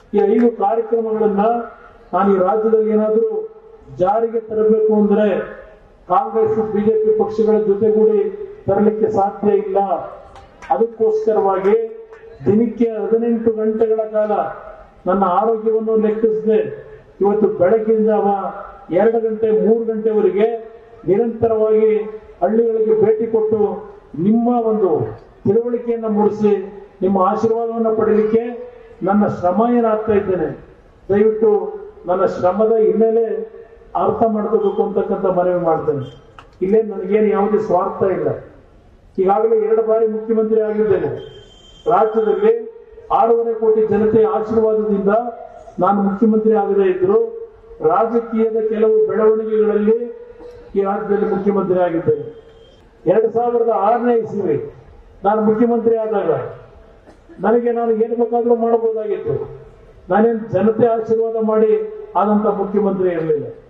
ಈ ಐದು ಕಾರ್ಯಕ್ರಮಗಳನ್ನ ನಾನು ಈ ರಾಜ್ಯದಲ್ಲಿ ಏನಾದರೂ ಜಾರಿಗೆ ತರಬೇಕು ಅಂದ್ರೆ ಕಾಂಗ್ರೆಸ್ ಬಿಜೆಪಿ ಪಕ್ಷಗಳ ಜೊತೆಗೂಡಿ ತರಲಿಕ್ಕೆ ಸಾಧ್ಯ ಇಲ್ಲ ಅದಕ್ಕೋಸ್ಕರವಾಗಿ ದಿನಕ್ಕೆ ಹದಿನೆಂಟು ಗಂಟೆಗಳ ಕಾಲ ನನ್ನ ಆರೋಗ್ಯವನ್ನು ಲೆಕ್ಕಿಸದೆ ಇವತ್ತು ಬೆಳಗಿನ ಜಾವ ಎರಡು ಗಂಟೆ ಮೂರು ಗಂಟೆವರೆಗೆ ನಿರಂತರವಾಗಿ ಹಳ್ಳಿಗಳಿಗೆ ಭೇಟಿ ಕೊಟ್ಟು ನಿಮ್ಮ ಒಂದು ತಿಳುವಳಿಕೆಯನ್ನ ಮೂಡಿಸಿ ನಿಮ್ಮ ಆಶೀರ್ವಾದವನ್ನು ಪಡೆಯಲಿಕ್ಕೆ ನನ್ನ ಶ್ರಮ ಏನಾಗ್ತಾ ಇದ್ದೇನೆ ದಯವಿಟ್ಟು ನನ್ನ ಶ್ರಮದ ಹಿನ್ನೆಲೆ ಅರ್ಥ ಮಾಡ್ಕೋಬೇಕು ಅಂತಕ್ಕಂಥ ಮನವಿ ಮಾಡ್ತೇನೆ ಇಲ್ಲೇ ನನಗೇನು ಯಾವುದೇ ಸ್ವಾರ್ಥ ಇಲ್ಲ ಈಗಾಗಲೇ ಎರಡು ಬಾರಿ ಮುಖ್ಯಮಂತ್ರಿ ಆಗಿದ್ದೇನೆ ರಾಜ್ಯದಲ್ಲಿ ಆರೂವರೆ ಕೋಟಿ ಜನತೆಯ ಆಶೀರ್ವಾದದಿಂದ ನಾನು ಮುಖ್ಯಮಂತ್ರಿ ಆಗದೇ ಇದ್ರು ರಾಜಕೀಯದ ಕೆಲವು ಬೆಳವಣಿಗೆಗಳಲ್ಲಿ ಈ ರಾಜ್ಯದಲ್ಲಿ ಮುಖ್ಯಮಂತ್ರಿ ಆಗಿದ್ದೇನೆ ಎರಡು ಸಾವಿರದ ಆರನೇ ಇಸ್ವಿ ನಾನು ಮುಖ್ಯಮಂತ್ರಿ ಆದಾಗ ನನಗೆ ನಾನು ಏನು ಬೇಕಾದ್ರೂ ಮಾಡಬಹುದಾಗಿತ್ತು ನಾನೇನು ಜನತೆ ಆಶೀರ್ವಾದ ಮಾಡಿ ಆದಂತ ಮುಖ್ಯಮಂತ್ರಿ ಇರಲಿಲ್ಲ